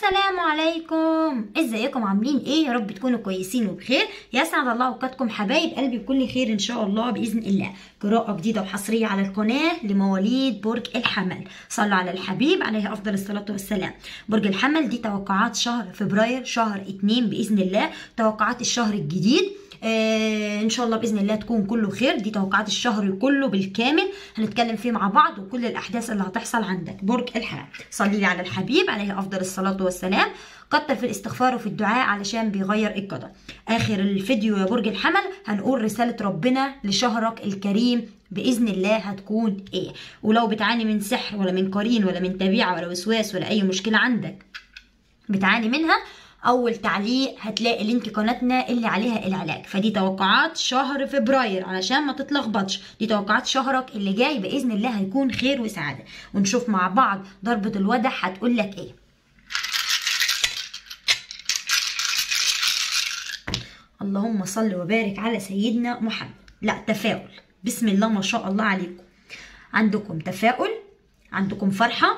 السلام عليكم ازيكم عاملين ايه يا رب تكونوا كويسين وبخير يسعد الله اوقاتكم حبايب قلبي بكل خير ان شاء الله باذن الله قراءه جديده وحصريه على القناه لمواليد برج الحمل صلوا على الحبيب عليه افضل الصلاه والسلام برج الحمل دي توقعات شهر فبراير شهر اتنين باذن الله توقعات الشهر الجديد آه ان شاء الله باذن الله تكون كله خير دي توقعات الشهر كله بالكامل هنتكلم فيه مع بعض وكل الاحداث اللي هتحصل عندك برج الحمل صلي لي على الحبيب عليه افضل الصلاه والسلام كتر في الاستغفار وفي الدعاء علشان بيغير القدر اخر الفيديو يا برج الحمل هنقول رساله ربنا لشهرك الكريم باذن الله هتكون ايه ولو بتعاني من سحر ولا من قرين ولا من تبيعه ولا وسواس ولا اي مشكله عندك بتعاني منها اول تعليق هتلاقي لينك قناتنا اللي عليها العلاج فدي توقعات شهر فبراير علشان ما تتلخبطش دي توقعات شهرك اللي جاي باذن الله هيكون خير وسعاده ونشوف مع بعض ضربه الودع هتقول لك ايه اللهم صل وبارك على سيدنا محمد لا تفاؤل بسم الله ما شاء الله عليكم عندكم تفاؤل عندكم فرحه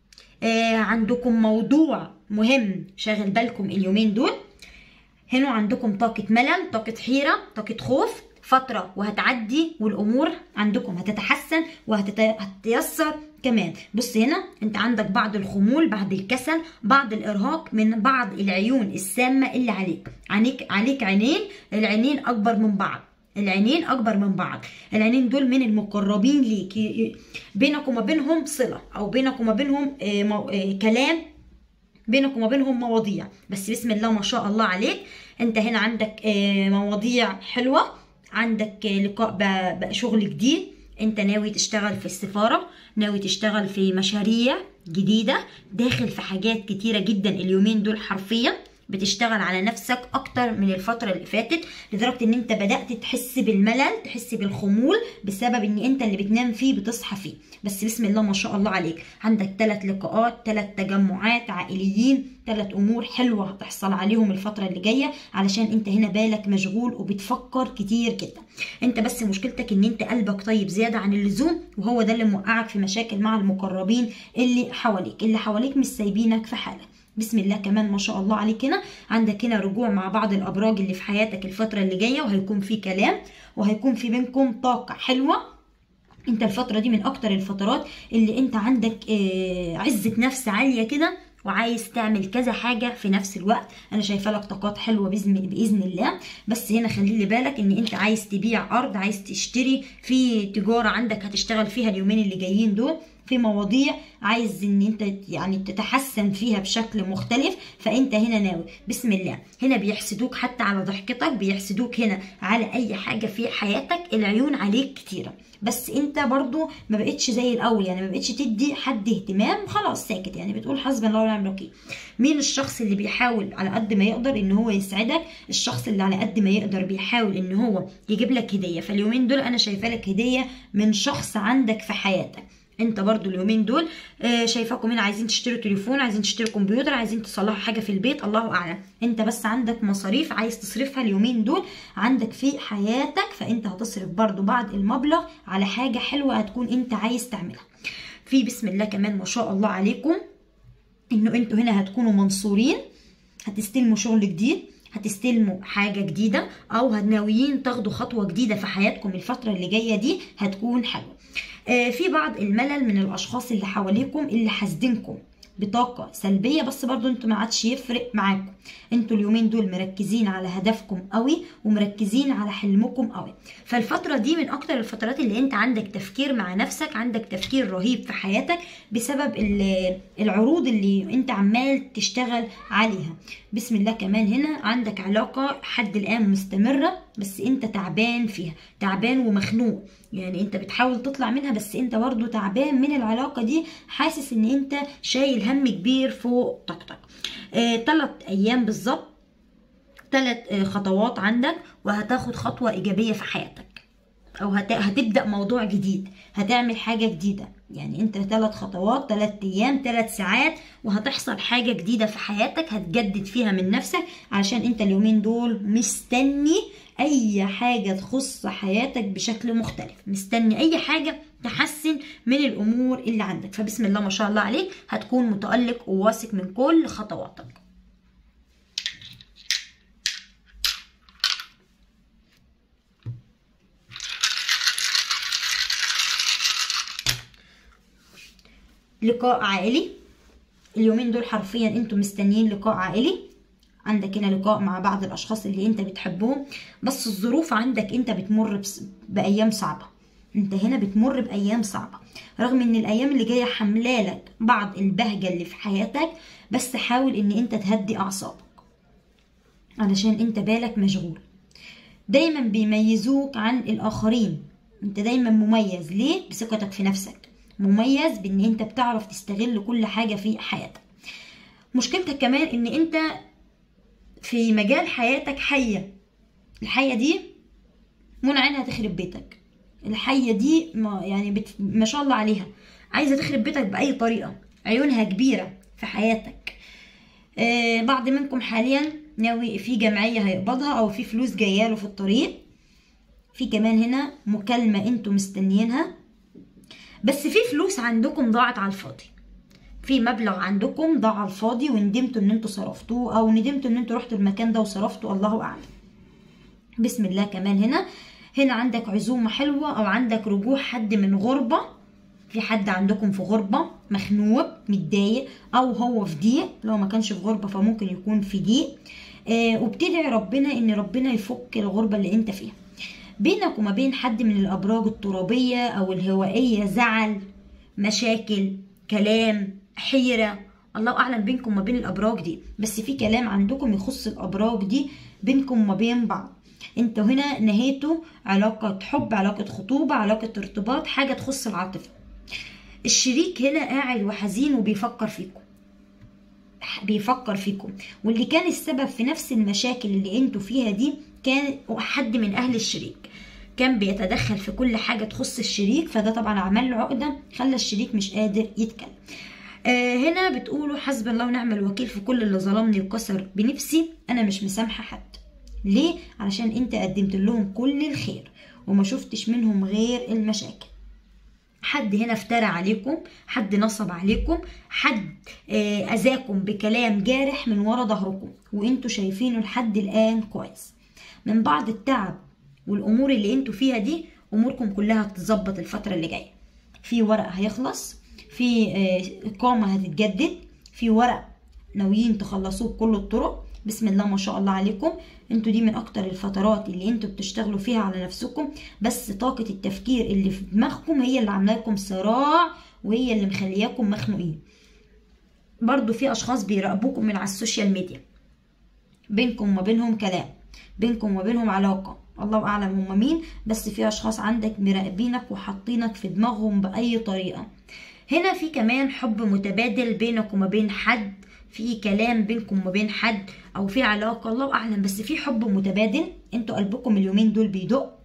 آه عندكم موضوع مهم شاغل بالكم اليومين دول هنا عندكم طاقة ملل طاقة حيرة طاقة خوف فترة وهتعدي والأمور عندكم هتتحسن وهتتيسر كمان بص هنا انت عندك بعض الخمول بعض الكسل بعض الارهاق من بعض العيون السامة اللي عليك عليك عليك عينين العينين اكبر من بعض العينين اكبر من بعض العينين دول من المقربين ليك بينك وما بينهم صله او بينك وما بينهم كلام بينك وما بينهم مواضيع بس بسم الله ما شاء الله عليك انت هنا عندك مواضيع حلوه عندك لقاء بقى شغل جديد انت ناوي تشتغل في السفاره ناوي تشتغل في مشاريع جديده داخل في حاجات كتيره جدا اليومين دول حرفيا بتشتغل على نفسك اكتر من الفتره اللي فاتت لدرجه ان انت بدات تحس بالملل تحس بالخمول بسبب ان انت اللي بتنام فيه بتصحى فيه بس بسم الله ما شاء الله عليك عندك ثلاث لقاءات ثلاث تجمعات عائليين ثلاث امور حلوه هتحصل عليهم الفتره اللي جايه علشان انت هنا بالك مشغول وبتفكر كتير جدا انت بس مشكلتك ان انت قلبك طيب زياده عن اللزوم وهو ده اللي موقعك في مشاكل مع المقربين اللي حواليك اللي حواليك مش سايبينك في حالك بسم الله كمان ما شاء الله عليك هنا عندك هنا رجوع مع بعض الابراج اللي في حياتك الفتره اللي جايه وهيكون في كلام وهيكون في بينكم طاقه حلوه انت الفتره دي من اكتر الفترات اللي انت عندك آه عزه نفس عاليه كده وعايز تعمل كذا حاجة في نفس الوقت أنا شايفة لك طاقات حلوة بإذن, بإذن الله بس هنا خلي لي بالك إن أنت عايز تبيع أرض عايز تشتري في تجارة عندك هتشتغل فيها اليومين اللي جايين دول في مواضيع عايز ان انت يعني تتحسن فيها بشكل مختلف فانت هنا ناوي بسم الله هنا بيحسدوك حتى على ضحكتك بيحسدوك هنا على اي حاجه في حياتك العيون عليك كتيره بس انت برضو ما بقتش زي الاول يعني ما بقتش تدي حد اهتمام خلاص ساكت يعني بتقول حسبنا الله ونعم الوكيل مين الشخص اللي بيحاول على قد ما يقدر ان هو يسعدك الشخص اللي على قد ما يقدر بيحاول ان هو يجيب لك هديه فاليومين دول انا شايفه لك هديه من شخص عندك في حياتك انت برضو اليومين دول آه شايفاكم هنا عايزين تشتروا تليفون عايزين تشتروا كمبيوتر عايزين تصلحوا حاجه في البيت الله اعلم انت بس عندك مصاريف عايز تصرفها اليومين دول عندك في حياتك فانت هتصرف برضو بعض المبلغ على حاجه حلوه هتكون انت عايز تعملها في بسم الله كمان ما شاء الله عليكم انه انتوا هنا هتكونوا منصورين هتستلموا شغل جديد هتستلموا حاجه جديده او ناويين تاخدوا خطوه جديده في حياتكم الفتره اللي جايه دي هتكون حلوه آه في بعض الملل من الاشخاص اللي حواليكم اللي حاسدينكم بطاقة سلبية بس برضو انتوا ما عادش يفرق معاكم انتوا اليومين دول مركزين على هدفكم قوي ومركزين على حلمكم قوي فالفترة دي من اكتر الفترات اللي انت عندك تفكير مع نفسك عندك تفكير رهيب في حياتك بسبب العروض اللي انت عمال تشتغل عليها بسم الله كمان هنا عندك علاقة حد الان مستمرة بس انت تعبان فيها تعبان ومخنوق يعني انت بتحاول تطلع منها بس انت برضه تعبان من العلاقه دي حاسس ان انت شايل هم كبير فوق طاقتك آه، تلات ايام بالظبط تلات آه، خطوات عندك وهتاخد خطوه ايجابيه في حياتك او هت... هتبدا موضوع جديد هتعمل حاجه جديده يعني انت ثلاث خطوات ثلاث ايام ثلاث ساعات وهتحصل حاجه جديده في حياتك هتجدد فيها من نفسك علشان انت اليومين دول مستني اي حاجه تخص حياتك بشكل مختلف مستني اي حاجه تحسن من الامور اللي عندك فبسم الله ما شاء الله عليك هتكون متالق وواثق من كل خطواتك لقاء عائلي اليومين دول حرفيا انتوا مستنيين لقاء عائلي عندك هنا لقاء مع بعض الاشخاص اللي انت بتحبهم بس الظروف عندك انت بتمر بس بايام صعبه انت هنا بتمر بايام صعبه رغم ان الايام اللي جايه حملالك بعض البهجه اللي في حياتك بس حاول ان انت تهدي اعصابك علشان انت بالك مشغول دايما بيميزوك عن الاخرين انت دايما مميز ليه بثقتك في نفسك مميز بان انت بتعرف تستغل كل حاجه في حياتك مشكلتك كمان ان انت في مجال حياتك حيه الحيه دي منى عينها تخرب بيتك الحيه دي ما يعني بت... ما شاء الله عليها عايزه تخرب بيتك باي طريقه عيونها كبيره في حياتك آه بعض منكم حاليا ناوي في جمعيه هيقبضها او في فلوس جايه في الطريق في كمان هنا مكالمه انتوا مستنيينها بس في فلوس عندكم ضاعت على الفاضي في مبلغ عندكم ضاع على الفاضي وندمتوا ان انتوا صرفتوه او ندمتوا ان انتوا رحتوا المكان ده وصرفتوا الله اعلم بسم الله كمان هنا هنا عندك عزومة حلوة او عندك رجوع حد من غربة في حد عندكم في غربة مخنوق متضايق او هو في ضيق لو ما كانش في غربة فممكن يكون في ضيق آه وبتدعي ربنا ان ربنا يفك الغربة اللي انت فيها بينك وما بين حد من الابراج الترابية او الهوائية زعل مشاكل كلام حيرة الله اعلم بينكم وما بين الابراج دي بس في كلام عندكم يخص الابراج دي بينكم وما بين بعض انتوا هنا نهيتوا علاقة حب علاقة خطوبة علاقة ارتباط حاجة تخص العاطفة الشريك هنا قاعد وحزين وبيفكر فيكم بيفكر فيكم واللي كان السبب في نفس المشاكل اللي انتوا فيها دي كان حد من اهل الشريك كان بيتدخل في كل حاجة تخص الشريك فده طبعا عمل له عقدة خلى الشريك مش قادر يتكلم آه هنا بتقولوا حسب الله ونعم الوكيل في كل اللي ظلمني وكسر بنفسي انا مش مسامحة حد ليه علشان انت قدمت لهم كل الخير وما شفتش منهم غير المشاكل حد هنا افترى عليكم حد نصب عليكم حد آه اذاكم بكلام جارح من ورا ظهركم وانتوا شايفينه لحد الان كويس من بعض التعب والامور اللي انتوا فيها دي اموركم كلها هتتظبط الفتره اللي جايه في ورق هيخلص في اقامه هتتجدد في ورق ناويين تخلصوه بكل الطرق بسم الله ما شاء الله عليكم انتوا دي من اكتر الفترات اللي انتوا بتشتغلوا فيها على نفسكم بس طاقه التفكير اللي في دماغكم هي اللي عامله لكم صراع وهي اللي مخلياكم مخنوقين برضو في اشخاص بيراقبوكم من على السوشيال ميديا بينكم وما بينهم كلام بينكم وما بينهم علاقه الله اعلم هم مين بس في اشخاص عندك مراقبينك وحاطينك في دماغهم باي طريقه هنا في كمان حب متبادل بينك وما بين حد في كلام بينكم وما بين حد او في علاقه الله اعلم بس في حب متبادل انتوا قلبكم اليومين دول بيدق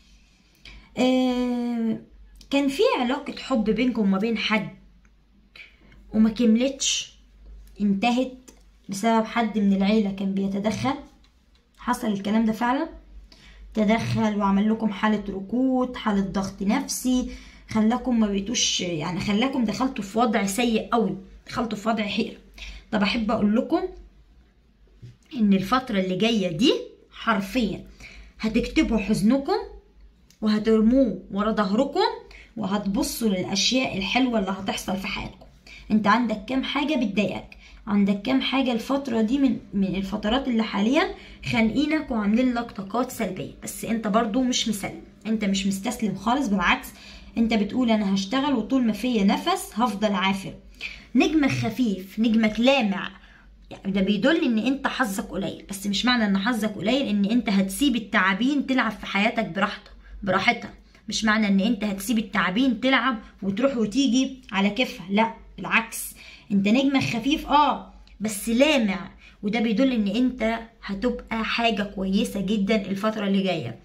آه كان في علاقه حب بينكم وما بين حد وما كملتش انتهت بسبب حد من العيله كان بيتدخل حصل الكلام ده فعلا تدخل وعمل لكم حالة ركود حالة ضغط نفسي خلاكم ما بقيتوش يعني خلاكم دخلتوا في وضع سيء قوي دخلتوا في وضع حيرة طب احب اقول لكم ان الفترة اللي جاية دي حرفيا هتكتبوا حزنكم وهترموه ورا ظهركم وهتبصوا للاشياء الحلوة اللي هتحصل في حياتكم انت عندك كام حاجة بتضايقك عندك كام حاجة الفترة دي من من الفترات اللي حاليا خانقينك وعاملين لك طاقات سلبية بس انت برضو مش مسلم انت مش مستسلم خالص بالعكس انت بتقول انا هشتغل وطول ما فيا نفس هفضل عافر نجمك خفيف نجمك لامع يعني ده بيدل ان انت حظك قليل بس مش معنى ان حظك قليل ان انت هتسيب التعابين تلعب في حياتك براحتها براحتها مش معنى ان انت هتسيب التعابين تلعب وتروح وتيجي على كيفها لا بالعكس انت نجمك خفيف اه بس لامع وده بيدل ان انت هتبقى حاجة كويسة جدا الفترة اللي جاية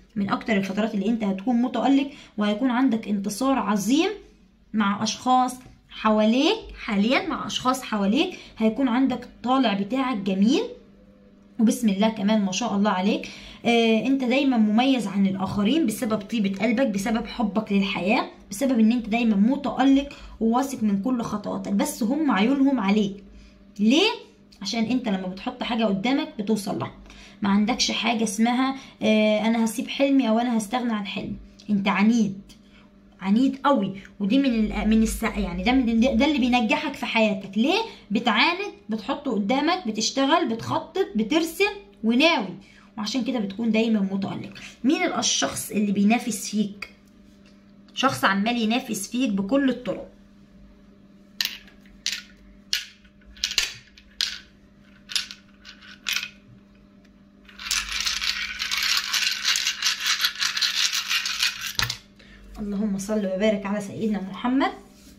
من اكتر الفترات اللي انت هتكون متألق وهيكون عندك انتصار عظيم مع اشخاص حواليك حاليا مع اشخاص حواليك هيكون عندك طالع بتاعك جميل وبسم الله كمان ما شاء الله عليك آه انت دايما مميز عن الاخرين بسبب طيبة قلبك بسبب حبك للحياة بسبب ان انت دايما متألق وواثق من كل خطواتك بس هم عيونهم عليك ليه عشان انت لما بتحط حاجة قدامك بتوصل لها ما عندكش حاجة اسمها آه انا هسيب حلمي او انا هستغنى عن حلمي انت عنيد عنيد قوي ودي من ال من الس يعني ده من ده اللي بينجحك في حياتك ليه بتعاند بتحطه قدامك بتشتغل بتخطط بترسم وناوي وعشان كده بتكون دايما متألق مين الشخص اللي بينافس فيك شخص عمال ينافس فيك بكل الطرق اللهم صل وبارك على سيدنا محمد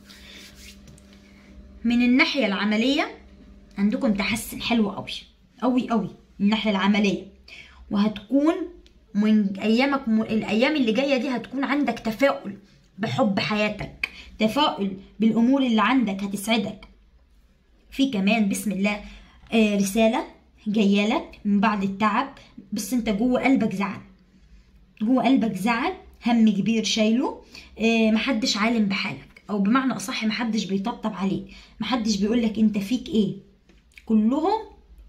من الناحية العملية عندكم تحسن حلو قوي قوي قوي من الناحية العملية وهتكون من ايامك م... الايام اللي جايه دي هتكون عندك تفاؤل بحب حياتك تفاؤل بالامور اللي عندك هتسعدك في كمان بسم الله آه رساله جايه لك من بعد التعب بس انت جوه قلبك زعل جوه قلبك زعل هم كبير شايله آه محدش عالم بحالك او بمعنى اصح محدش بيطبطب عليك محدش بيقولك انت فيك ايه كلهم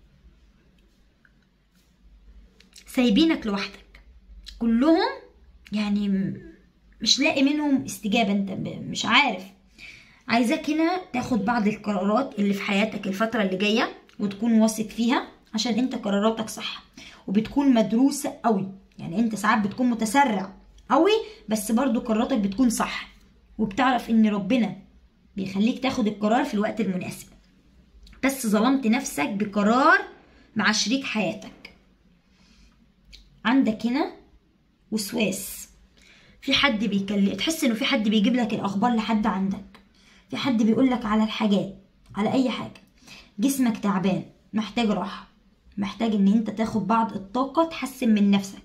سايبينك لوحدك كلهم يعني مش لاقي منهم استجابة انت مش عارف عايزاك هنا تاخد بعض القرارات اللي في حياتك الفترة اللي جاية وتكون واثق فيها عشان انت قراراتك صح وبتكون مدروسة قوي يعني انت ساعات بتكون متسرع قوي بس برضو قراراتك بتكون صح وبتعرف ان ربنا بيخليك تاخد القرار في الوقت المناسب بس ظلمت نفسك بقرار مع شريك حياتك عندك هنا وسواس في حد بيكلم تحس انه في حد بيجيب لك الاخبار لحد عندك في حد بيقول لك على الحاجات على اي حاجه جسمك تعبان محتاج راحه محتاج ان انت تاخد بعض الطاقه تحسن من نفسك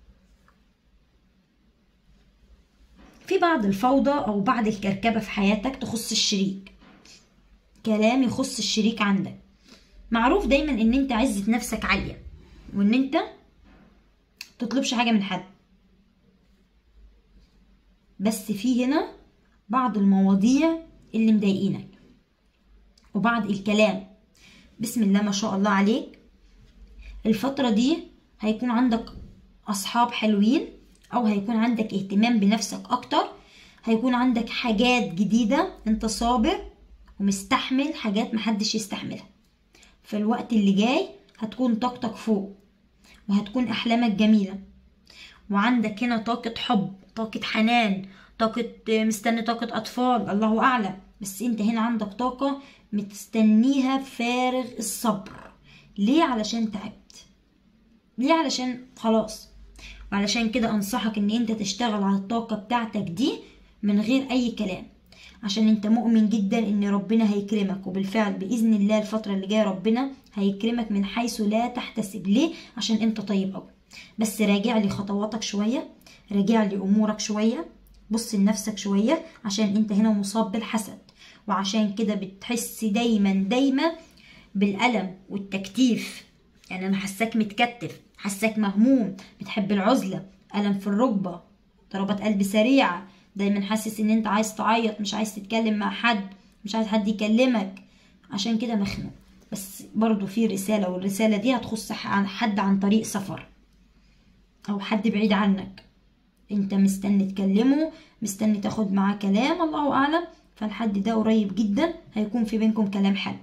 في بعض الفوضى او بعض الكركبه في حياتك تخص الشريك كلام يخص الشريك عندك معروف دايما ان انت عزة نفسك عالية وان انت تطلبش حاجة من حد بس في هنا بعض المواضيع اللي مضايقينك وبعض الكلام بسم الله ما شاء الله عليك الفترة دي هيكون عندك أصحاب حلوين أو هيكون عندك اهتمام بنفسك أكتر هيكون عندك حاجات جديدة انت صابر ومستحمل حاجات محدش يستحملها في الوقت اللي جاي هتكون طاقتك فوق وهتكون أحلامك جميلة وعندك هنا طاقة حب طاقة حنان طاقة مستني طاقة أطفال الله أعلم بس أنت هنا عندك طاقة مستنيها بفارغ الصبر ليه علشان تعبت ليه علشان خلاص وعلشان كده أنصحك إن أنت تشتغل على الطاقة بتاعتك دي من غير أي كلام عشان انت مؤمن جدا ان ربنا هيكرمك وبالفعل باذن الله الفتره اللي جايه ربنا هيكرمك من حيث لا تحتسب ليه عشان انت طيب قوي بس راجع لي خطواتك شويه راجع لي امورك شويه بص لنفسك شويه عشان انت هنا مصاب بالحسد وعشان كده بتحس دايما دايما بالالم والتكتيف يعني انا حساك متكتف حساك مهموم بتحب العزله الم في الركبه ضربات قلب سريعه دايما حاسس ان انت عايز تعيط مش عايز تتكلم مع حد مش عايز حد يكلمك عشان كده مخنوق بس برضو في رسالة والرسالة دي هتخص عن حد عن طريق سفر او حد بعيد عنك انت مستني تكلمه مستني تاخد معاه كلام الله اعلم فالحد ده قريب جدا هيكون في بينكم كلام حلو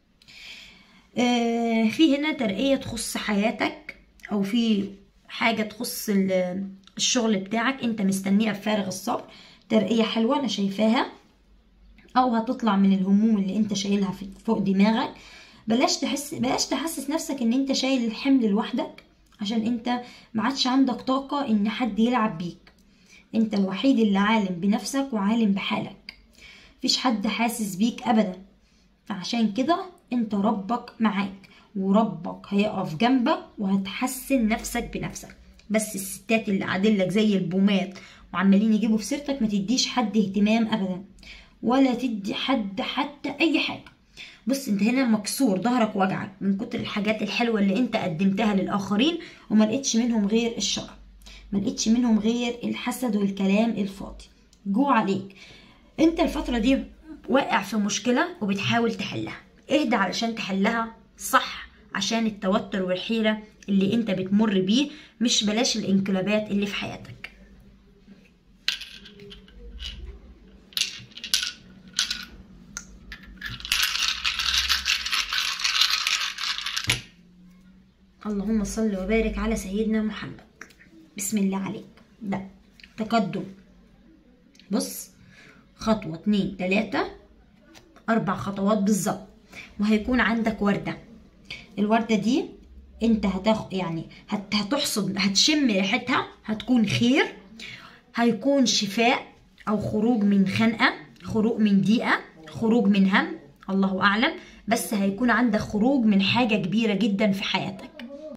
آه في هنا ترقية تخص حياتك او في حاجة تخص الشغل بتاعك انت مستنيها بفارغ الصبر ترقية حلوة انا شايفاها او هتطلع من الهموم اللي انت شايلها فوق دماغك بلاش تحس بلاش تحسس نفسك ان انت شايل الحمل لوحدك عشان انت ما عادش عندك طاقة ان حد يلعب بيك انت الوحيد اللي عالم بنفسك وعالم بحالك مفيش حد حاسس بيك ابدا فعشان كده انت ربك معاك وربك هيقف جنبك وهتحسن نفسك بنفسك بس الستات اللي قاعدين لك زي البومات وعمالين يجيبوا في سيرتك ما تديش حد اهتمام ابدا ولا تدي حد حتى اي حاجه بص انت هنا مكسور ظهرك وجعك من كتر الحاجات الحلوه اللي انت قدمتها للاخرين وما لقيتش منهم غير الشر ما لقيتش منهم غير الحسد والكلام الفاضي جو عليك انت الفتره دي واقع في مشكله وبتحاول تحلها اهدى علشان تحلها صح عشان التوتر والحيره اللي انت بتمر بيه مش بلاش الانقلابات اللي في حياتك اللهم صل وبارك على سيدنا محمد بسم الله عليك ده تقدم بص خطوة اتنين تلاتة أربع خطوات بالظبط وهيكون عندك وردة الوردة دي انت هتاخد يعني هت- هتحصد هتشم ريحتها هتكون خير هيكون شفاء او خروج من خنقة خروج من ضيقة خروج من هم الله اعلم بس هيكون عندك خروج من حاجة كبيرة جدا في حياتك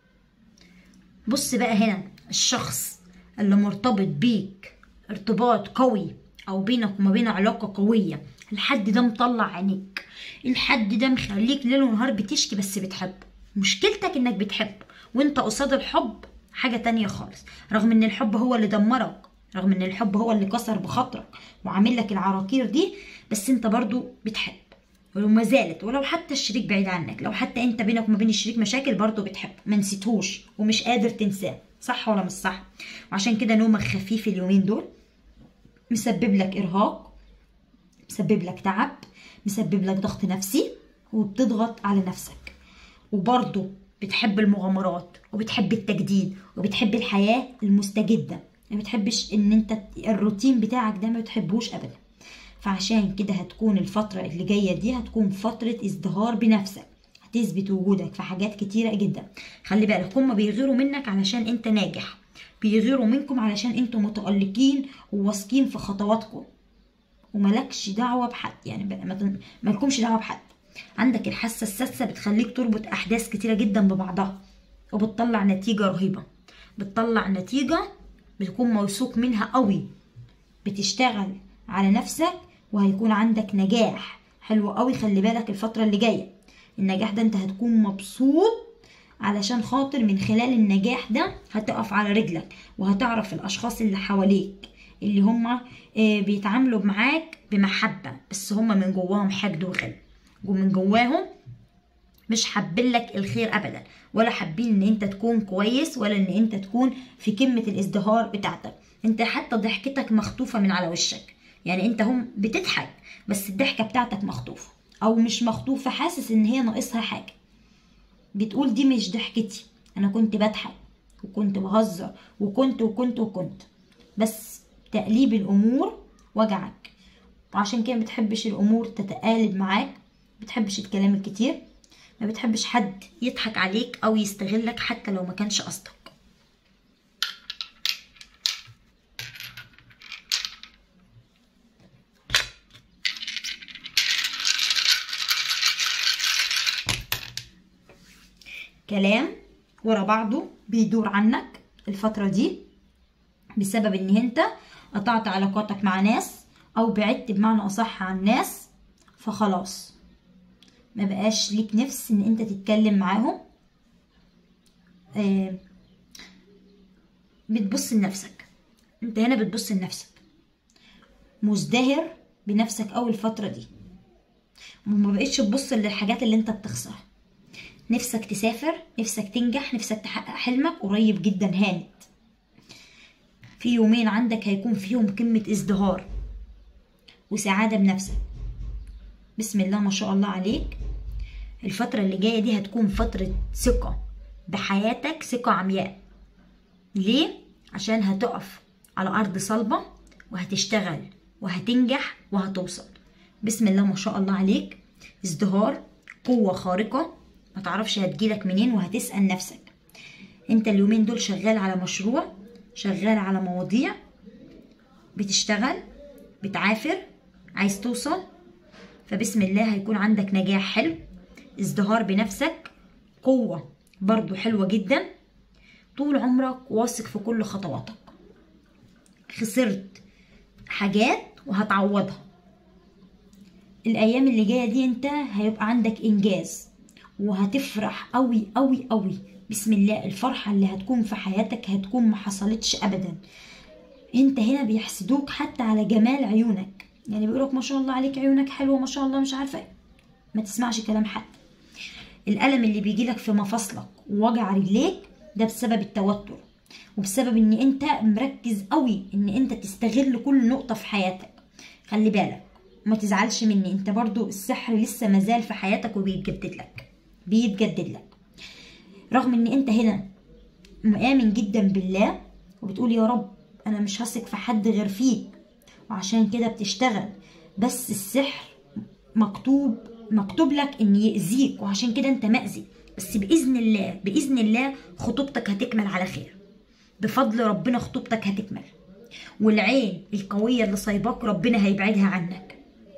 بص بقى هنا الشخص اللي مرتبط بيك ارتباط قوي او بينك وما بينه علاقة قوية الحد ده مطلع عينيك الحد ده مخليك ليل ونهار بتشكي بس بتحبه مشكلتك انك بتحبه وانت قصاد الحب حاجة تانية خالص رغم ان الحب هو اللي دمرك رغم ان الحب هو اللي كسر بخاطرك وعامل لك العراقير دي بس انت برضو بتحب وما زالت ولو حتى الشريك بعيد عنك لو حتى انت بينك وما بين الشريك مشاكل برضه بتحبه ما نسيتهوش ومش قادر تنساه صح ولا مش صح وعشان كده نومك خفيف اليومين دول مسبب لك ارهاق مسبب لك تعب مسبب لك ضغط نفسي وبتضغط على نفسك وبرضه بتحب المغامرات وبتحب التجديد وبتحب الحياة المستجدة ما بتحبش ان انت الروتين بتاعك ده ما بتحبوش ابدا فعشان كده هتكون الفترة اللي جاية دي هتكون فترة ازدهار بنفسك هتثبت وجودك في حاجات كتيرة جدا خلي بالك هما بيغيروا منك علشان انت ناجح بيغيروا منكم علشان انتوا متألقين وواثقين في خطواتكم وملكش دعوة بحد يعني بقى ما تن- مالكمش دعوة بحد عندك الحاسة السادسة بتخليك تربط أحداث كتيرة جدا ببعضها وبتطلع نتيجة رهيبة بتطلع نتيجة بتكون موثوق منها قوي بتشتغل على نفسك وهيكون عندك نجاح حلو قوي خلي بالك الفترة اللي جاية النجاح ده انت هتكون مبسوط علشان خاطر من خلال النجاح ده هتقف على رجلك وهتعرف الاشخاص اللي حواليك اللي هم بيتعاملوا معاك بمحبة بس هم من جواهم حقد وغل ومن جواهم مش حابين لك الخير ابدا ولا حابين ان انت تكون كويس ولا ان انت تكون في قمه الازدهار بتاعتك انت حتى ضحكتك مخطوفه من على وشك يعني انت هم بتضحك بس الضحكه بتاعتك مخطوفه او مش مخطوفه حاسس ان هي ناقصها حاجه بتقول دي مش ضحكتي انا كنت بضحك وكنت بهزر وكنت وكنت وكنت بس تقليب الامور وجعك وعشان كده بتحبش الامور تتقالب معاك بتحبش الكلام الكتير ما بتحبش حد يضحك عليك او يستغلك حتى لو ما كانش قصدك كلام ورا بعضه بيدور عنك الفترة دي بسبب ان انت قطعت علاقاتك مع ناس او بعدت بمعنى اصح عن ناس فخلاص ما بقاش ليك نفس ان انت تتكلم معاهم آه بتبص لنفسك انت هنا بتبص لنفسك مزدهر بنفسك اول الفترة دي وما بقتش تبص للحاجات اللي انت بتخسرها نفسك تسافر نفسك تنجح نفسك تحقق حلمك قريب جدا هانت في يومين عندك هيكون فيهم قمة ازدهار وسعادة بنفسك بسم الله ما شاء الله عليك الفترة اللي جاية دي هتكون فترة ثقة بحياتك ثقة عمياء ليه؟ عشان هتقف على أرض صلبة وهتشتغل وهتنجح وهتوصل بسم الله ما شاء الله عليك ازدهار قوة خارقة ما تعرفش هتجيلك منين وهتسأل نفسك انت اليومين دول شغال على مشروع شغال على مواضيع بتشتغل بتعافر عايز توصل فبسم الله هيكون عندك نجاح حلو ازدهار بنفسك قوة برضو حلوة جدا طول عمرك واثق في كل خطواتك خسرت حاجات وهتعوضها الايام اللي جايه دي انت هيبقى عندك انجاز وهتفرح قوي قوي قوي بسم الله الفرحه اللي هتكون في حياتك هتكون ما حصلتش ابدا انت هنا بيحسدوك حتى على جمال عيونك يعني بيقولك ما شاء الله عليك عيونك حلوه ما شاء الله مش عارفه ايه ما تسمعش كلام حد الالم اللي بيجيلك في مفاصلك ووجع رجليك ده بسبب التوتر وبسبب ان انت مركز قوي ان انت تستغل كل نقطه في حياتك خلي بالك وما تزعلش مني انت برضو السحر لسه مازال في حياتك وبيتجدد لك بيتجدد لك رغم ان انت هنا مآمن جدا بالله وبتقول يا رب انا مش هثق في حد غير فيك وعشان كده بتشتغل بس السحر مكتوب مكتوب لك ان يأذيك وعشان كده انت مأذي بس بإذن الله بإذن الله خطوبتك هتكمل على خير بفضل ربنا خطوبتك هتكمل والعين القوية اللي صايباك ربنا هيبعدها عنك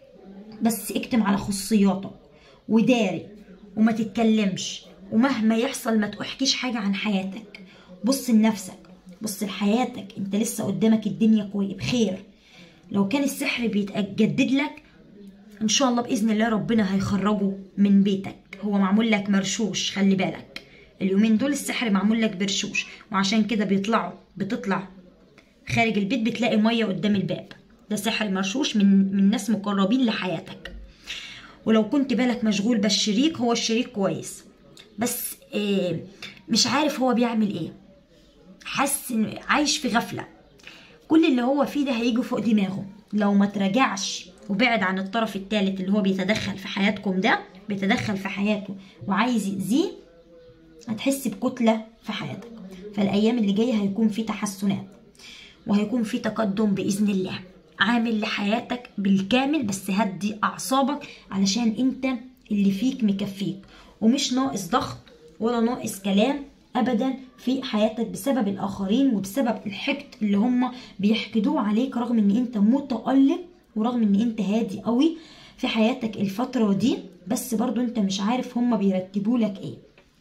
بس اكتم على خصوصياتك وداري وما تتكلمش ومهما يحصل ما تحكيش حاجة عن حياتك بص لنفسك بص لحياتك انت لسه قدامك الدنيا كوي بخير لو كان السحر بيتجدد لك ان شاء الله باذن الله ربنا هيخرجه من بيتك هو معمول لك مرشوش خلي بالك اليومين دول السحر معمول لك برشوش وعشان كده بيطلعوا بتطلع خارج البيت بتلاقي ميه قدام الباب ده سحر مرشوش من من ناس مقربين لحياتك ولو كنت بالك مشغول بالشريك هو الشريك كويس بس إيه مش عارف هو بيعمل ايه حاسس إنه عايش في غفله كل اللي هو فيه ده هيجي فوق دماغه لو ما تراجعش وبعد عن الطرف الثالث اللي هو بيتدخل في حياتكم ده بيتدخل في حياته وعايز يأذيه هتحس بكتلة في حياتك فالأيام اللي جاية هيكون في تحسنات وهيكون في تقدم بإذن الله عامل لحياتك بالكامل بس هدي أعصابك علشان أنت اللي فيك مكفيك ومش ناقص ضغط ولا ناقص كلام ابدا في حياتك بسبب الاخرين وبسبب الحقد اللي هم بيحقدوه عليك رغم ان انت متألق ورغم ان انت هادي قوي في حياتك الفترة دي بس برضو انت مش عارف هم بيرتبوا لك ايه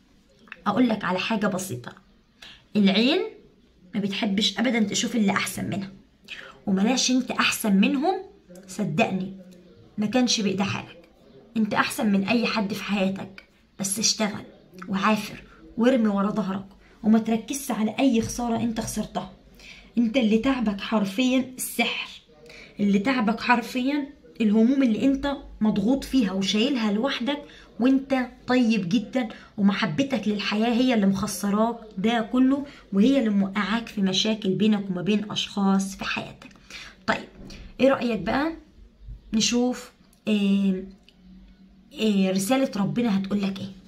اقول لك على حاجة بسيطة العين ما بتحبش ابدا تشوف اللي احسن منها وملاش انت احسن منهم صدقني ما كانش بإيدي حالك انت احسن من اي حد في حياتك بس اشتغل وعافر وارمي ورا ظهرك وما تركزش على اي خسارة انت خسرتها انت اللي تعبك حرفيا السحر اللي تعبك حرفيا الهموم اللي انت مضغوط فيها وشايلها لوحدك وانت طيب جدا ومحبتك للحياة هي اللي مخسراك ده كله وهي اللي موقعاك في مشاكل بينك وما بين اشخاص في حياتك طيب ايه رأيك بقى نشوف إيه إيه رسالة ربنا هتقول لك ايه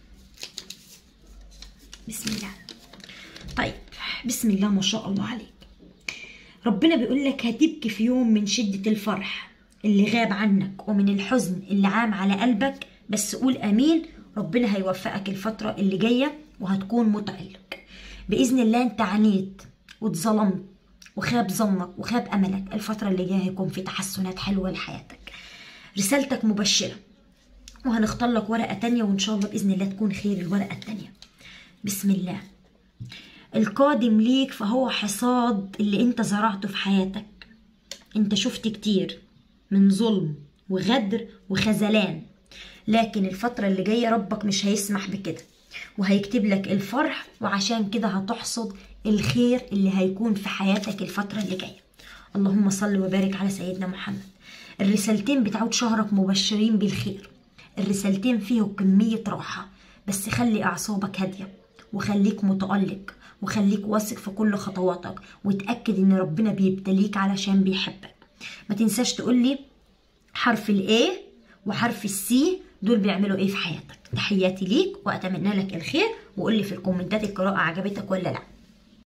بسم الله طيب بسم الله ما شاء الله عليك ربنا بيقول لك هتبكي في يوم من شدة الفرح اللي غاب عنك ومن الحزن اللي عام على قلبك بس قول امين ربنا هيوفقك الفترة اللي جاية وهتكون متألق بإذن الله انت عانيت واتظلمت وخاب ظنك وخاب املك الفترة اللي جاية هيكون في تحسنات حلوة لحياتك رسالتك مبشرة وهنختار لك ورقة تانية وإن شاء الله بإذن الله تكون خير الورقة التانية بسم الله القادم ليك فهو حصاد اللي انت زرعته في حياتك انت شفت كتير من ظلم وغدر وخذلان لكن الفترة اللي جاية ربك مش هيسمح بكده وهيكتب لك الفرح وعشان كده هتحصد الخير اللي هيكون في حياتك الفترة اللي جاية اللهم صل وبارك على سيدنا محمد الرسالتين بتاعت شهرك مبشرين بالخير الرسالتين فيهم كمية راحة بس خلي أعصابك هادية وخليك متألق وخليك واثق في كل خطواتك وتأكد إن ربنا بيبتليك علشان بيحبك ما تنساش تقولي حرف الايه وحرف السي دول بيعملوا ايه في حياتك تحياتي ليك واتمنى لك الخير وقولي في الكومنتات القراءة عجبتك ولا لا